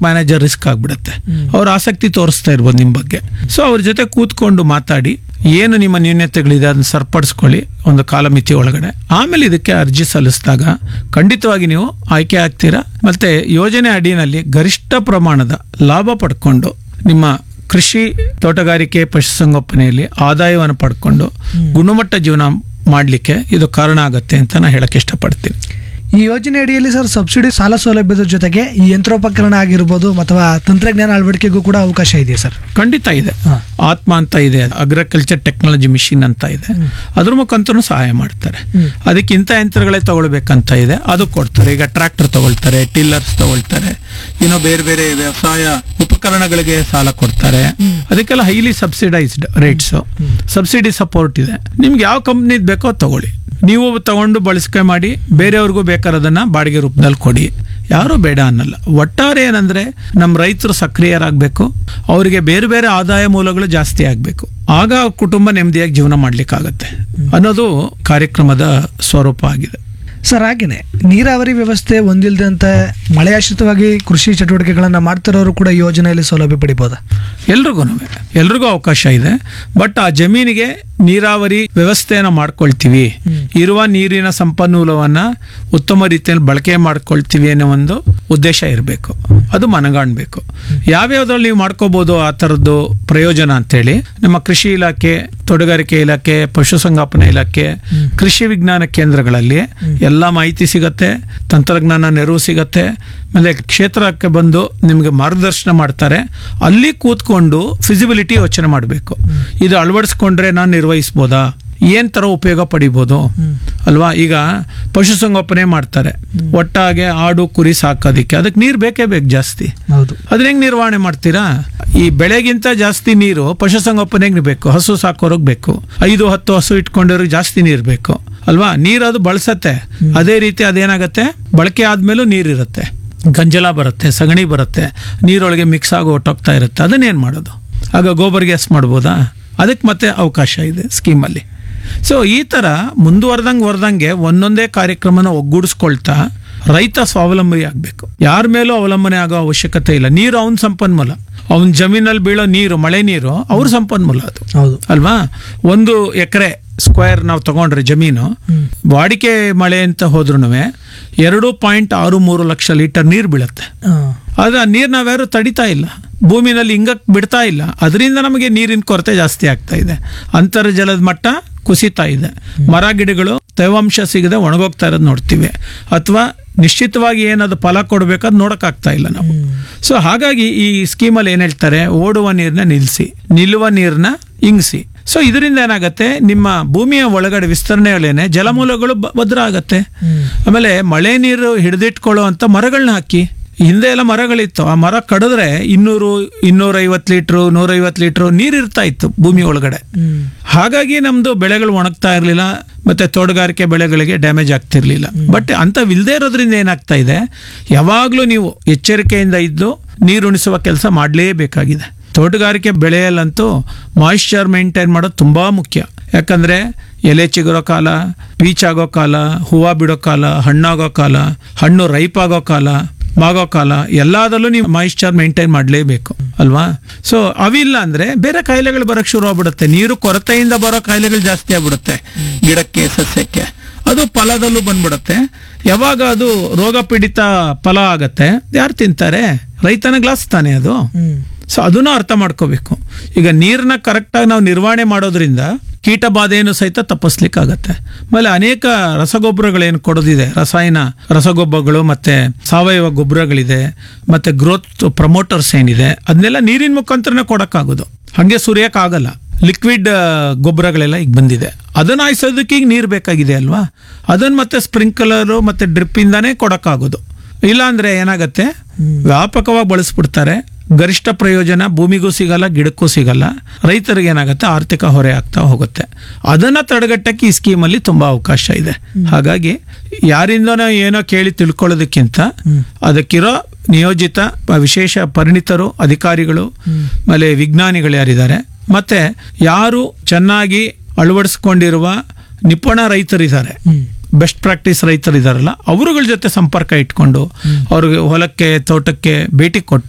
Bank manager risk ಆಗ್ಬಿಡುತ್ತೆ ಅವ್ರ ಆಸಕ್ತಿ ತೋರಿಸ್ತಾ ಇರ್ಬೋದು ನಿಮ್ಮ ಬಗ್ಗೆ ಸೊ ಅವ್ರ ಜೊತೆ ಕೂತ್ಕೊಂಡು ಮಾತಾಡಿ ಏನು ನಿಮ್ಮ ನ್ಯೂನ್ಯತೆಗಳಿದೆ ಅದನ್ನ ಸರಿಪಡಿಸ್ಕೊಳ್ಳಿ ಒಂದು ಕಾಲಮಿತಿ ಒಳಗಡೆ ಆಮೇಲೆ ಇದಕ್ಕೆ ಅರ್ಜಿ ಸಲ್ಲಿಸಿದಾಗ ಖಂಡಿತವಾಗಿ ನೀವು ಆಯ್ಕೆ ಆಗ್ತೀರಾ ಮತ್ತೆ ಯೋಜನೆ ಅಡಿನಲ್ಲಿ ಗರಿಷ್ಠ ಪ್ರಮಾಣದ ಲಾಭ ಪಡ್ಕೊಂಡು ನಿಮ್ಮ ಕೃಷಿ ತೋಟಗಾರಿಕೆ ಪಶುಸಂಗೋಪನೆಯಲ್ಲಿ ಆದಾಯವನ್ನು ಪಡ್ಕೊಂಡು ಗುಣಮಟ್ಟ ಜೀವನ ಮಾಡಲಿಕ್ಕೆ ಇದು ಕಾರಣ ಆಗುತ್ತೆ ಅಂತ ನಾನು ಹೇಳಕ್ಕೆ ಇಷ್ಟಪಡ್ತೀನಿ ಈ ಯೋಜನೆ ಅಡಿಯಲ್ಲಿ ಸರ್ ಸಬ್ಸಿಡಿ ಸಾಲ ಸೌಲಭ್ಯದ ಜೊತೆಗೆ ಈ ಯಂತ್ರೋಪಕರಣ ಆಗಿರ್ಬೋದು ಅಥವಾ ತಂತ್ರಜ್ಞಾನ ಅಳವಡಿಕೆಗೂ ಕೂಡ ಅವಕಾಶ ಇದೆಯಾ ಸರ್ ಖಂಡಿತ ಇದೆ ಹಾ. ಆತ್ಮ ಅಂತ ಇದೆ ಅಗ್ರಿಕಲ್ಚರ್ ಟೆಕ್ನಾಲಜಿ ಮಿಷಿನ್ ಅಂತ ಇದೆ ಅದ್ರ ಮುಖಾಂತರ ಸಹಾಯ ಮಾಡ್ತಾರೆ ಅದಕ್ಕೆ ಇಂಥ ಯಂತ್ರಗಳೇ ತಗೊಳ್ಬೇಕಂತ ಇದೆ ಅದು ಕೊಡ್ತಾರೆ ಈಗ ಟ್ರ್ಯಾಕ್ಟರ್ ತಗೊಳ್ತಾರೆ ಟಿಲ್ಲರ್ಸ್ ತಗೊಳ್ತಾರೆ ಇನ್ನು ಬೇರೆ ಬೇರೆ ವ್ಯವಸಾಯ ಉಪಕರಣಗಳಿಗೆ ಸಾಲ ಕೊಡ್ತಾರೆ ಅದಕ್ಕೆಲ್ಲ highly subsidised rates subsidy support ಇದೆ ನಿಮ್ಗೆ ಯಾವ ಕಂಪ್ನಿದ್ ಬೇಕೋ ಅದ್ ತಗೊಳ್ಳಿ ನೀವು ತಗೊಂಡು ಬಳಸಿಕೆ ಮಾಡಿ ಬೇರೆಯವ್ರಿಗೂ ಬೇಕಾರದನ್ನ ಬಾಡಿಗೆ ರೂಪದಲ್ಲಿ ಕೊಡಿ ಯಾರು ಬೇಡ ಅನ್ನಲ್ಲ ಒಟ್ಟಾರೆ ಏನಂದ್ರೆ ನಮ್ಮ ರೈತರು ಸಕ್ರಿಯರಾಗಬೇಕು ಅವರಿಗೆ ಬೇರೆ ಬೇರೆ ಆದಾಯ ಮೂಲಗಳು ಜಾಸ್ತಿ ಆಗಬೇಕು ಆಗ ಕುಟುಂಬ ನೆಮ್ಮದಿಯಾಗಿ ಜೀವನ ಮಾಡ್ಲಿಕ್ಕಾಗತ್ತೆ ಅನ್ನೋದು ಕಾರ್ಯಕ್ರಮದ ಸ್ವರೂಪ ಆಗಿದೆ ಸರ್ ಹಾಗೇನೆ ನೀರಾವರಿ ವ್ಯವಸ್ಥೆ ಹೊಂದಿಲ್ದಂತೆ ಮಳೆಯಾಶ್ರಿತವಾಗಿ ಕೃಷಿ ಚಟುವಟಿಕೆಗಳನ್ನ ಮಾಡ್ತಿರೋರು ಕೂಡ ಈ ಯೋಜನೆಯಲ್ಲಿ ಸೌಲಭ್ಯ ಪಡಿಬೋದಾ ಎಲ್ರಿಗೂ ಎಲ್ರಿಗೂ ಅವಕಾಶ ಇದೆ ಬಟ್ ಆ ಜಮೀನಿಗೆ ನೀರಾವರಿ ವ್ಯವಸ್ಥೆಯನ್ನ ಮಾಡ್ಕೊಳ್ತೀವಿ ಇರುವ ನೀರಿನ ಸಂಪನ್ಮೂಲವನ್ನ ಉತ್ತಮ ರೀತಿಯಲ್ಲಿ ಬಳಕೆ ಮಾಡ್ಕೊಳ್ತೀವಿ ಅನ್ನೋ ಒಂದು ಉದ್ದೇಶ ಇರಬೇಕು ಅದು ಮನಗಾಣ್ಬೇಕು ಯಾವ್ಯಾವ್ದ್ರಲ್ಲಿ ನೀವು ಮಾಡ್ಕೋಬಹುದು ಆ ಥರದ್ದು ಪ್ರಯೋಜನ ಅಂತೇಳಿ ನಮ್ಮ ಕೃಷಿ ಇಲಾಖೆ ತೋಟಗಾರಿಕೆ ಇಲಾಖೆ ಪಶುಸಂಗೋಪನಾ ಇಲಾಖೆ ಕೃಷಿ ವಿಜ್ಞಾನ ಕೇಂದ್ರಗಳಲ್ಲಿ ಎಲ್ಲ ಮಾಹಿತಿ ಸಿಗತ್ತೆ ತಂತ್ರಜ್ಞಾನ ನೆರವು ಸಿಗತ್ತೆ ಆಮೇಲೆ ಕ್ಷೇತ್ರಕ್ಕೆ ಬಂದು ನಿಮಗೆ ಮಾರ್ಗದರ್ಶನ ಮಾಡ್ತಾರೆ ಅಲ್ಲಿ ಕೂತ್ಕೊಂಡು ಫಿಸಿಬಿಲಿಟಿ ಯೋಚನೆ ಮಾಡಬೇಕು ಇದು ಅಳವಡಿಸ್ಕೊಂಡ್ರೆ ನಾನು ನಿರ್ವಹಿಸ್ಬೋದಾ ಏನ್ ತರ ಉಪಯೋಗ ಪಡಿಬೋದು ಅಲ್ವಾ ಈಗ ಪಶುಸಂಗೋಪನೆ ಮಾಡ್ತಾರೆ ಒಟ್ಟಾಗೆ ಆಡು ಕುರಿ ಸಾಕೋದಿಕ್ಕೆ ಅದಕ್ಕೆ ನೀರು ಬೇಕೇ ಬೇಕು ಜಾಸ್ತಿ ಹೌದು ಅದನ್ನ ಹೆಂಗ್ ನಿರ್ವಹಣೆ ಮಾಡ್ತೀರಾ ಈ ಬೆಳೆಗಿಂತ ಜಾಸ್ತಿ ನೀರು ಪಶುಸಂಗೋಪನೆಗೆ ಬೇಕು ಹಸು ಸಾಕೋರಿಗೆ ಬೇಕು ಐದು ಹತ್ತು ಹಸು ಇಟ್ಕೊಂಡಿರೋರಿಗೆ ಜಾಸ್ತಿ ನೀರು ಬೇಕು ಅಲ್ವಾ ನೀರು ಅದು ಬಳಸತ್ತೆ ಅದೇ ರೀತಿ ಅದೇನಾಗತ್ತೆ ಬಳಕೆ ಆದ್ಮೇಲೂ ನೀರಿರುತ್ತೆ ಗಂಜಲ ಬರುತ್ತೆ ಸಗಣಿ ಬರುತ್ತೆ ನೀರೊಳಗೆ ಮಿಕ್ಸ್ ಆಗಿ ಹೊಟ್ಟೋಗ್ತಾ ಇರುತ್ತೆ ಅದನ್ನೇನು ಮಾಡೋದು ಆಗ ಗೋಬರ್ ಗ್ಯಾಸ್ ಮಾಡ್ಬೋದಾ ಅದಕ್ಕೆ ಮತ್ತೆ ಅವಕಾಶ ಇದೆ ಸ್ಕೀಮಲ್ಲಿ ಸೊ ಈ ಥರ ಮುಂದುವರೆದಂಗೆ ವರೆದಂಗೆ ಒಂದೊಂದೇ ಕಾರ್ಯಕ್ರಮನ ಒಗ್ಗೂಡಿಸ್ಕೊಳ್ತಾ ರೈತ ಸ್ವಾವಲಂಬಿ ಆಗಬೇಕು ಯಾರ ಮೇಲೂ ಅವಲಂಬನೆ ಆಗೋ ಅವಶ್ಯಕತೆ ಇಲ್ಲ ನೀರು ಅವನ ಸಂಪನ್ಮೂಲ ಅವನ ಜಮೀನಲ್ಲಿ ಬೀಳೋ ನೀರು ಮಳೆ ನೀರು ಅವ್ರ ಸಂಪನ್ಮೂಲ ಅದು ಹೌದು ಅಲ್ವಾ ಒಂದು ಎಕರೆ ಸ್ಕ್ವೇರ್ ನಾವು ತಗೊಂಡ್ರೆ ಜಮೀನು ವಾಡಿಕೆ ಮಳೆ ಅಂತ ಹೋದ್ರೂ ಎರಡು ಪಾಯಿಂಟ್ ಆರು ಮೂರು ಲಕ್ಷ ಲೀಟರ್ ನೀರು ಬೀಳುತ್ತೆ ಆ, ಆದ್ರೆ ಆ ನೀರ್ ನಾವ್ಯಾರು ತಡಿತಾ ಇಲ್ಲ ಭೂಮಿನಲ್ಲಿ ಹಿಂಗಕ್ ಬಿಡ್ತಾ ಇಲ್ಲ ಅದರಿಂದ ನಮಗೆ ನೀರಿನ ಕೊರತೆ ಜಾಸ್ತಿ ಆಗ್ತಾ ಇದೆ ಅಂತರ್ಜಲದ ಮಟ್ಟ ಕುಸಿತಾ ಇದೆ ಮರ ಗಿಡಗಳು ತೇವಾಂಶ ಸಿಗದೆ ಒಣಗೋಗ್ತಾ ಇರೋದು ನೋಡ್ತೀವಿ ಅಥವಾ ನಿಶ್ಚಿತವಾಗಿ ಏನದು ಫಲ ಕೊಡ್ಬೇಕಾದ್ ನೋಡಕ್ಕಾಗ್ತಾ ಇಲ್ಲ ನಾವು ಸೊ ಹಾಗಾಗಿ ಈ ಸ್ಕೀಮಲ್ಲಿ ಏನ್ ಹೇಳ್ತಾರೆ ಓಡುವ ನೀರನ್ನ ನಿಲ್ಲಿಸಿ ನಿಲ್ಲುವ ನೀರನ್ನ ಇಂಗಿಸಿ ಸೊ ಇದರಿಂದ ಏನಾಗತ್ತೆ ನಿಮ್ಮ ಭೂಮಿಯ ಒಳಗಡೆ ವಿಸ್ತರಣೆಗಳೇನೆ ಜಲಮೂಲಗಳು ಬ- ಭದ್ರ ಆಗತ್ತೆ ಆಮೇಲೆ ಮಳೆ ನೀರು ಹಿಡಿದಿಟ್ಕೊಳ್ಳೋ ಅಂತ ಮರಗಳನ್ನ ಹಾಕಿ ಹಿಂದೆ ಎಲ್ಲ ಮರಗಳಿತ್ತು ಆ ಮರ ಕಡಿದ್ರೆ ಇನ್ನೂರು ಇನ್ನೂರೈವತ್ತು ಲೀಟ್ರು ನೂರೈವತ್ತು ಲೀಟ್ರು ನೀರು ಇರ್ತಾ ಇತ್ತು ಭೂಮಿ ಒಳಗಡೆ ಹ್ಮ್. ಹಾಗಾಗಿ ನಮ್ದು ಬೆಳೆಗಳು ಒಣಗ್ತಾ ಇರಲಿಲ್ಲ ಮತ್ತೆ ತೋಟಗಾರಿಕೆ ಬೆಳೆಗಳಿಗೆ ಡ್ಯಾಮೇಜ್ ಆಗ್ತಿರ್ಲಿಲ್ಲ ಬಟ್ ಅಂತವಿಲ್ದೇ ಇರೋದ್ರಿಂದ ಏನಾಗ್ತಾ ಇದೆ ಯಾವಾಗಲೂ ನೀವು ಎಚ್ಚರಿಕೆಯಿಂದ ಇದ್ದು ನೀರು ಉಣಿಸುವ ಕೆಲಸ ಮಾಡಲೇಬೇಕಾಗಿದೆ ತೋಟಗಾರಿಕೆ ಬೆಳೆಯಲ್ಲಂತೂ ಮಾಯಿಶ್ಚರ್ ಮೇಂಟೈನ್ ಮಾಡೋದು ತುಂಬಾ ಮುಖ್ಯ ಯಾಕಂದ್ರೆ ಎಲೆ ಚಿಗುರೋ ಕಾಲ ಪೀಚ್ ಆಗೋ ಕಾಲ ಹೂವು ಬಿಡೋ ಕಾಲ ಹಣ್ಣಾಗೋ ಕಾಲ ಹಣ್ಣು ರೈಪ್ ಆಗೋ ಕಾಲ ಮಾಗೋ ಕಾಲ ಎಲ್ಲದಲ್ಲೂ ನೀವು ಮಾಯಿಶ್ಚರ್ ಮೇಂಟೈನ್ ಮಾಡಲೇಬೇಕು ಅಲ್ವಾ ಸೊ ಅವಿಲ್ಲ ಅಂದ್ರೆ ಬೇರೆ ಕಾಯಿಲೆಗಳು ಬರಕ್ ಶುರು ಆಗ್ಬಿಡುತ್ತೆ ನೀರು ಕೊರತೆಯಿಂದ ಬರೋ ಕಾಯಿಲೆಗಳು ಜಾಸ್ತಿ ಆಗ್ಬಿಡುತ್ತೆ ಗಿಡಕ್ಕೆ ಸಸ್ಯಕ್ಕೆ ಅದು ಫಲದಲ್ಲೂ ಬಂದ್ಬಿಡುತ್ತೆ ಯಾವಾಗ ಅದು ರೋಗ ಪೀಡಿತ ಫಲ ಆಗತ್ತೆ ಯಾರು ತಿಂತಾರೆ ರೈತನ ಗ್ಲಾಸ್ ತಾನೆ ಅದು ಹ್ಮ್. ಸೊ ಅದನ್ನ ಅರ್ಥ ಮಾಡ್ಕೋಬೇಕು ಈಗ ನೀರನ್ನ ಕರೆಕ್ಟಾಗಿ ನಾವು ನಿರ್ವಹಣೆ ಮಾಡೋದ್ರಿಂದ ಕೀಟ ಬಾಧೆಯನ್ನು ಸಹಿತ ತಪ್ಪಿಸ್ಲಿಕ್ಕಾಗತ್ತೆ ಆಮೇಲೆ ಅನೇಕ ರಸಗೊಬ್ಬರಗಳೇನು ಕೊಡೋದಿದೆ ರಸಾಯನ ರಸಗೊಬ್ಬರಗಳು ಮತ್ತೆ ಸಾವಯವ ಗೊಬ್ಬರಗಳಿದೆ ಮತ್ತೆ ಗ್ರೋತ್ ಪ್ರಮೋಟರ್ಸ್ ಏನಿದೆ ಅದನ್ನೆಲ್ಲ ನೀರಿನ ಮುಖಾಂತರನೇ ಕೊಡಕ್ಕಾಗೋದು ಹಂಗೆ ಸುರಿಯಕ್ಕಾಗಲ್ಲ ಲಿಕ್ವಿಡ್ ಗೊಬ್ಬರಗಳೆಲ್ಲ ಈಗ ಬಂದಿದೆ ಅದನ್ನ ಹಾಯಿಸೋದಕ್ಕೆ ಈಗ ನೀರು ಬೇಕಾಗಿದೆ ಅಲ್ವಾ ಅದನ್ನ ಮತ್ತೆ ಸ್ಪ್ರಿಂಕ್ಲರು ಮತ್ತೆ ಡ್ರಿಪ್ ಇಂದಾನೇ ಕೊಡಕ್ಕಾಗೋದು ಇಲ್ಲಾಂದ್ರೆ ಏನಾಗತ್ತೆ ವ್ಯಾಪಕವಾಗಿ ಬಳಸ್ಬಿಡ್ತಾರೆ ಗರಿಷ್ಠ ಪ್ರಯೋಜನ ಭೂಮಿಗೂ ಸಿಗಲ್ಲ ಗಿಡಕ್ಕೂ ಸಿಗಲ್ಲ ರೈತರಿಗೆ ಏನಾಗುತ್ತೆ ಆರ್ಥಿಕ ಹೊರೆ ಆಗ್ತಾ ಹೋಗುತ್ತೆ ಅದನ್ನ ತಡೆಗಟ್ಟಕ್ಕೆ ಈ ಸ್ಕೀಮಲ್ಲಿ ತುಂಬಾ ಅವಕಾಶ ಇದೆ ಹಾಗಾಗಿ ಯಾರಿಂದನೋ ಏನೋ ಕೇಳಿ ತಿಳ್ಕೊಳ್ಳೋದಕ್ಕಿಂತ ಅದಕ್ಕಿರೋ ನಿಯೋಜಿತ ವಿಶೇಷ ಪರಿಣಿತರು ಅಧಿಕಾರಿಗಳು ಆಮೇಲೆ ವಿಜ್ಞಾನಿಗಳು ಯಾರಿದ್ದಾರೆ ಮತ್ತೆ ಯಾರು ಚೆನ್ನಾಗಿ ಅಳವಡಿಸ್ಕೊಂಡಿರುವ ನಿಪುಣ ರೈತರಿದ್ದಾರೆ ಬೆಸ್ಟ್ ಪ್ರಾಕ್ಟೀಸ್ ರೈತರಿದಾರಲ್ಲ ಅವರುಗಳ ಜೊತೆ ಸಂಪರ್ಕ ಇಟ್ಕೊಂಡು ಅವ್ರಿಗೆ ಹೊಲಕ್ಕೆ ತೋಟಕ್ಕೆ ಭೇಟಿ ಕೊಟ್ಟು